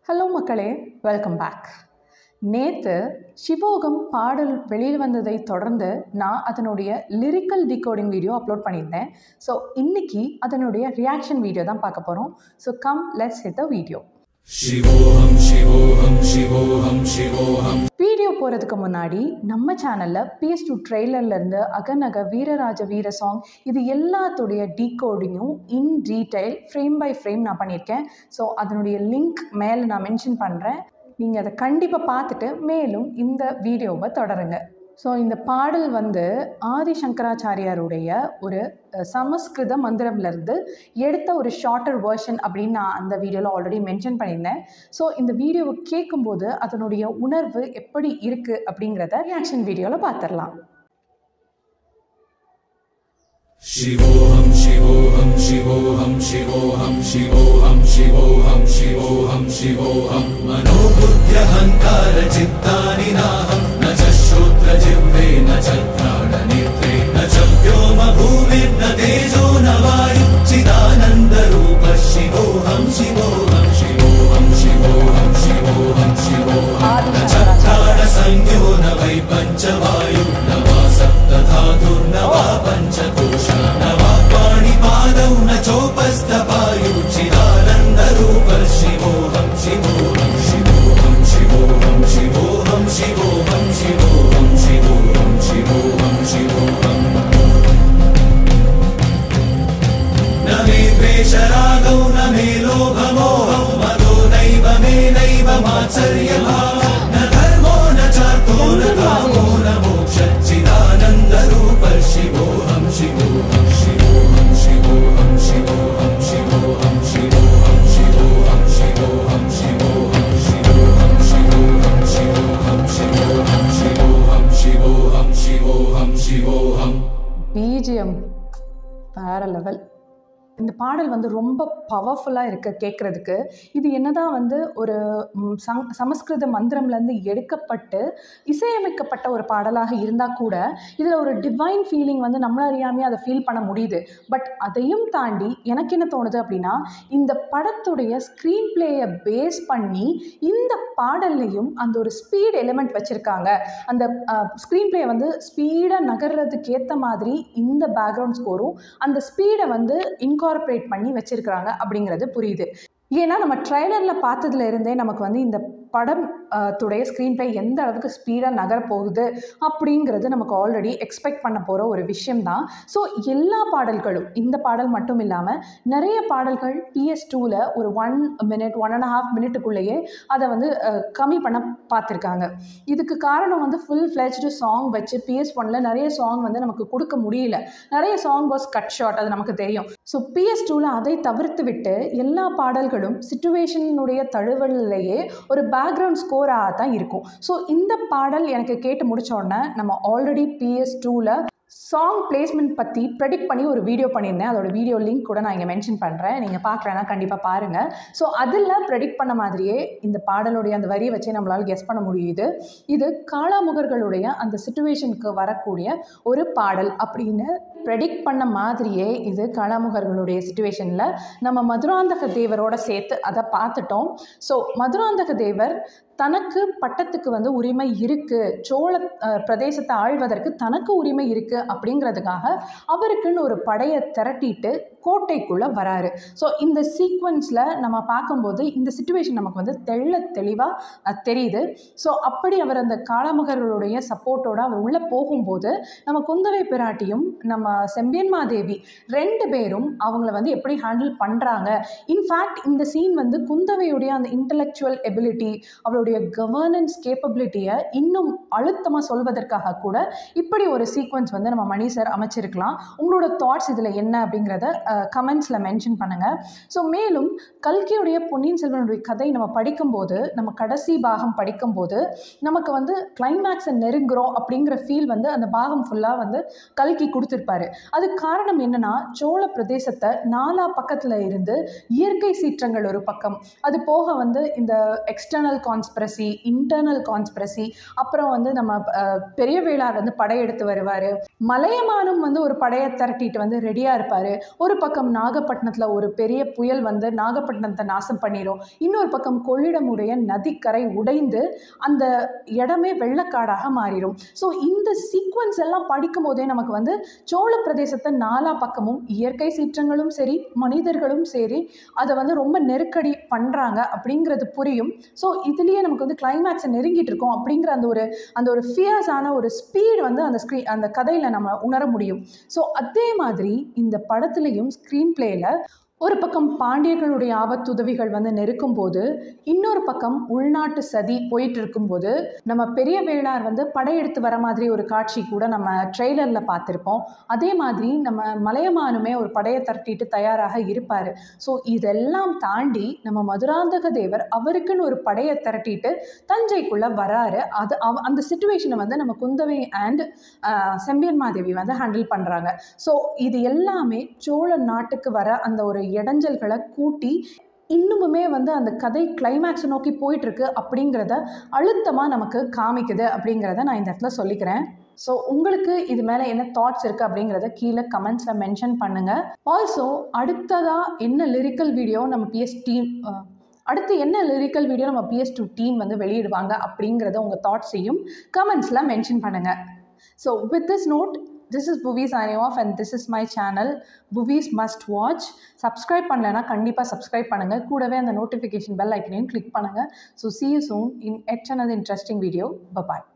hello மக்களே welcome back நேற்று சிவோகம் பாடல் வெளியில் வந்ததை தொடர்ந்து நான் அதனுடைய லிரிக்கல் டிகோடிங் வீடியோ அப்லோட் பண்ணியிருந்தேன் ஸோ இன்னைக்கு அதனுடைய ரியாக்ஷன் வீடியோ தான் பார்க்க போகிறோம் so come let's hit the video शिवोऽहं शिवोऽहं शिवोऽहं शिवोऽहं வீடியோ போகிறதுக்கு முன்னாடி நம்ம சேனலில் பிஎஸ் டூ ட்ரெய்லர்லேருந்து அகநக வீரராஜ வீர சாங் இது எல்லாத்துடைய டீகோடிங்கும் in detail frame by frame நான் பண்ணியிருக்கேன் ஸோ அதனுடைய லிங்க் மேலே நான் மென்ஷன் பண்ணுறேன் நீங்கள் அதை கண்டிப்பாக பார்த்துட்டு மேலும் இந்த வீடியோவை தொடருங்க ஸோ இந்த பாடல் வந்து ஆதி சங்கராச்சாரியாருடைய ஒரு அஹ், சமஸ்கிருத மந்திரம்லேருந்து எடுத்த ஒரு ஷார்ட்டர் வேர்ஷன் அப்படின்னு நான் அந்த வீடியோவில் ஆல்ரெடி மென்ஷன் பண்ணியிருந்தேன் ஸோ இந்த வீடியோவை கேட்கும்போது அதனுடைய உணர்வு எப்படி இருக்குது அப்படிங்கிறத ரியாக்ஷன் வீடியோவில் பார்த்துடலாம் शिवोऽहं शिवोऽहं शिवोऽहं शिवोऽहं शिवोऽहं शिवोऽहं शिवोऽहं शिवोऽहं मनोबुद्ध्यहङ्कारचित्तानि नाहं न च श्रोत्रजिह्वे न च घ्राणनेत्रे न च व्योमभूमिर्न तेजो न वायुच्चिदानन्दरूपः शिवोऽहं शिवोऽहं शिवोऽहं शिवोऽहं शिवोऽहं शिवोऽहं न च प्राणसंज्ञो न वै पञ्चवायु न वा सप्तधातुर्न वा पञ्चकोशा न वा पाणिपादौ न चोपस्थपायुचिदानन्दरूपः शिवोऽहं शिवोऽहं शिवोऽहं शिवोऽहं शिवोऽहं शिवोऽहं शिवोऽहं शिवोऽहं शिवोऽहं शिवोऽहम् न मे द्वेषरागौ न मे लोभमोहौ मदो नैव मे नैव मात्सर्यभाव न धर्मो न चार्थो न कामो न मोक्षच्चिदानन्दरूप शिवोऽहं शिवोऽहं शिवोऽहं शिवोऽहं शिवोऽहं शिवोऽहं शिवोऽहं शिवोऽहं शिवोऽहं शिवोऽहं शिवोऽहं शिवोऽहं शिवोऽहं शिवोऽहं शिवोऽहं शिवोऽहं शिवोऽहं शिवोऽहम् பிஜிஎம் வேற லெவல் இந்த பாடல் வந்து ரொம்ப பவர்ஃபுல்லாக இருக்க கேட்குறதுக்கு இது என்னதான் வந்து ஒரு ம், சங் சமஸ்கிருத மந்திரம்லேருந்து எடுக்கப்பட்டு இசையமைக்கப்பட்ட ஒரு பாடலாக இருந்தால் கூட இதில் ஒரு டிவைன் ஃபீலிங் வந்து நம்மள அறியாமே அதை ஃபீல் பண்ண முடியுது பட் அதையும் தாண்டி எனக்கு என்ன தோணுது அப்படின்னா இந்த படத்துடைய ஸ்க்ரீன் பிளேயை பேஸ் பண்ணி இந்த பாடல்லையும் அந்த ஒரு ஸ்பீட் எலிமெண்ட் வச்சுருக்காங்க அந்த ஸ்க்ரீன் பிளே வந்து ஸ்பீடாக நகர்றதுக்கு ஏற்ற மாதிரி இந்த பேக்ரவுண்ட் ஸ்கோரும் அந்த ஸ்பீடை வந்து இன்கார்பரேட் பண்ணி வச்சுருக்கிறாங்க அப்படிங்கிறது புரியுது ஏன்னா நம்ம ட்ரைலரில் பார்த்ததுல இருந்தே நமக்கு வந்து இந்த படம் அஹ், துடைய ஸ்க்ரீன் பிளே எந்த அளவுக்கு ஸ்பீடாக நகர போகுது அப்படிங்கிறது நமக்கு ஆல்ரெடி எக்ஸ்பெக்ட் பண்ண போகிற ஒரு விஷயம்தான் ஸோ எல்லா பாடல்களும் இந்த பாடல் மட்டும் இல்லாமல் நிறைய பாடல்கள் பிஎஸ் டூவில் ஒரு one minute one and half மினிட்டுக்குள்ளேயே அதை வந்து அஹ், கம்மி பண்ண பார்த்துருக்காங்க இதுக்கு காரணம் வந்து ஃபுல் ஃப்ளெஜ்டு சாங் வச்சு பிஎஸ் ஒனில் நிறைய சாங் வந்து நமக்கு கொடுக்க முடியல நிறைய சாங் வாஸ் கட் ஷார்ட் அது நமக்கு தெரியும் ஸோ பிஎஸ் டூவில் அதை தவிர்த்து விட்டு எல்லா பாடல்களும் சுச்சுவேஷனுடைய தழுவலிலேயே ஒரு பேக்ரவுண்ட் ஸ்கோராக தான் இருக்கும் ஸோ இந்த பாடல் எனக்கு கேட்டு முடிச்ச உடனே நம்ம ஆல்ரெடி பிஎஸ் டூவில் சாங் பிளேஸ்மெண்ட் பற்றி ப்ரெடிக்ட் பண்ணி ஒரு வீடியோ பண்ணியிருந்தேன் அதோட வீடியோ லிங்க் கூட நான் இங்கே மென்ஷன் பண்ணுறேன் நீங்கள் பார்க்கலன்னா கண்டிப்பாக பாருங்கள் ஸோ அதில் ப்ரெடிக்ட் பண்ண மாதிரியே இந்த பாடலுடைய அந்த வரியை வச்சே நம்மளால் கெஸ் பண்ண முடியுது இது காளாமுகர்களுடைய அந்த சுச்சுவேஷனுக்கு வரக்கூடிய ஒரு பாடல் அப்படின்னு ப்ரெடிக்ட் பண்ண மாதிரியே இது காளாமுகர்களுடைய சுச்சுவேஷனில் நம்ம மதுராந்தக தேவரோட சேர்த்து அதை பார்த்துட்டோம் ஸோ மதுராந்தக தேவர் தனக்கு பட்டத்துக்கு வந்து உரிமை இருக்குது சோழ அஹ், பிரதேசத்தை ஆழ்வதற்கு தனக்கு உரிமை இருக்குது அப்படிங்கிறதுக்காக அவருக்குன்னு ஒரு படையை திரட்டிட்டு கோட்டைக்குள்ளே வராரு ஸோ இந்த சீக்வன்ஸில் நம்ம பார்க்கும்போது இந்த சுச்சுவேஷன் நமக்கு வந்து தெள்ள தெளிவாக தெரியுது ஸோ அப்படி அவர் அந்த காளாமுகர்களுடைய சப்போர்ட்டோட அவர் உள்ளே போகும்போது நம்ம குந்தவை பிராட்டியும் நம்ம செம்பியன்மாதேவி ரெண்டு பேரும் அவங்கள வந்து எப்படி ஹேண்டில் பண்ணுறாங்க இன்ஃபேக்ட் இந்த சீன் வந்து குந்தவையுடைய அந்த இன்டலெக்சுவல் எபிலிட்டி அவளுடைய கவர்னன்ஸ் கேப்பபிலிட்டியை இன்னும் அழுத்தமாக சொல்வதற்காக கூட இப்படி ஒரு சீக்வன்ஸ் வந்து நம்ம மணி சார் அமைச்சிருக்கலாம் உங்களோட தாட்ஸ் இதில் என்ன அப்படிங்கிறத கமெண்ட்ஸில் மென்ஷன் பண்ணுங்கள் ஸோ மேலும் கல்கியுடைய பொன்னியின் செல்வனுடைய கதை நம்ம படிக்கும்போது நம்ம கடைசி பாகம் படிக்கும்போது நமக்கு வந்து கிளைமேக்ஸை நெருங்குறோம் அப்படிங்கிற ஃபீல் வந்து அந்த பாகம் ஃபுல்லாக வந்து கல்கி கொடுத்துருப்பாரு அதுக்கு காரணம் என்னன்னா சோழ பிரதேசத்தை நாலா பக்கத்தில் இருந்து இயற்கை சீற்றங்கள் ஒரு பக்கம் அது போக வந்து இந்த எக்ஸ்டர்னல் கான்ஸ்பிரசி இன்டர்னல் கான்ஸ்பிரசி அப்புறம் வந்து நம்ம அஹ், பெரிய வேளார் வந்து படையெடுத்து வருவார் மலையமானும் வந்து ஒரு படையை திரட்டிட்டு வந்து ரெடியாக இருப்பார் ஒரு பக்கம் நாகப்பட்டினத்தில் ஒரு பெரிய புயல் வந்து நாகப்பட்டினத்தை நாசம் பண்ணிடும் இன்னொரு பக்கம் கொள்ளிடமுடைய நதிக்கரை உடைந்து அந்த இடமே வெள்ளக்காடாக மாறிடும் ஸோ இந்த சீக்வன்ஸ் எல்லாம் படிக்கும் போதே நமக்கு வந்து சோழ பிரதேசத்தை நாலா பக்கமும் இயற்கை சீற்றங்களும் சரி மனிதர்களும் சரி அதை வந்து ரொம்ப நெருக்கடி பண்ணுறாங்க அப்படிங்கிறது புரியும் ஸோ இதுலேயே நமக்கு வந்து கிளைமேக்ஸை நெருங்கிட்டு இருக்கோம் அப்படிங்கிற அந்த ஒரு அந்த ஒரு ஃபியர்ஸான ஒரு ஸ்பீட் வந்து அந்த ஸ்க்ரீன் அந்த கதையில் நம்ம உணர முடியும் ஸோ அதே மாதிரி இந்த படத்துலையும் ஸ்க்ரீன் பிளேயில் ஒரு பக்கம் பாண்டியர்களுடைய ஆபத்துதவிகள் வந்து நெருக்கும் போது இன்னொரு பக்கம் உள்நாட்டு சதி போயிட்டு இருக்கும்போது நம்ம பெரிய வேளார் வந்து படையெடுத்து வர மாதிரி ஒரு காட்சி கூட நம்ம ட்ரெய்லரில் பார்த்துருப்போம் அதே மாதிரி நம்ம மலையமானுமே ஒரு படையை தட்டிட்டு தயாராக இருப்பார் ஸோ இதெல்லாம் தாண்டி நம்ம மதுராந்தக தேவர் அவருக்குன்னு ஒரு படையை திரட்டிட்டு தஞ்சைக்குள்ளே வராரு அது அவ அந்த சுச்சுவேஷனை வந்து நம்ம குந்தவை அண்ட் செம்பியன் மாதேவி வந்து ஹேண்டில் பண்ணுறாங்க ஸோ இது எல்லாமே சோழ நாட்டுக்கு வர அந்த ஒரு இடைஞ்சல்களை கூட்டி இன்னுமுமே வந்து அந்த கதை கிளைமேக்ஸை நோக்கி போயிட்டுருக்கு அப்படிங்கிறத அழுத்தமாக நமக்கு காமிக்குது அப்படிங்கிறத நான் இந்த இடத்துல சொல்லிக்கிறேன் ஸோ உங்களுக்கு இது மேலே என்ன தாட்ஸ் இருக்குது அப்படிங்கிறத கீழே கமெண்ட்ஸில் மென்ஷன் பண்ணுங்கள் ஆல்சோ அடுத்ததாக என்ன லிரிக்கல் வீடியோ நம்ம பிஎஸ் டீம் அடுத்து என்ன லிரிக்கல் வீடியோ நம்ம பிஎஸ் டூ டீம் வந்து வெளியிடுவாங்க அப்படிங்கிறத உங்கள் தாட்ஸையும் கமெண்ட்ஸில் மென்ஷன் பண்ணுங்கள் so with this note this is Bhuvi signing off and this is my channel Bhuvi's must watch சப்ஸ்கிரைப் பண்ணலைன்னா கண்டிப்பாக சப்ஸ்கிரைப் பண்ணுங்கள் கூடவே அந்த நோட்டிஃபிகேஷன் பெல் ஐக்கனையும் கிளிக் பண்ணுங்கள் so see you soon in yet another interesting video bye bye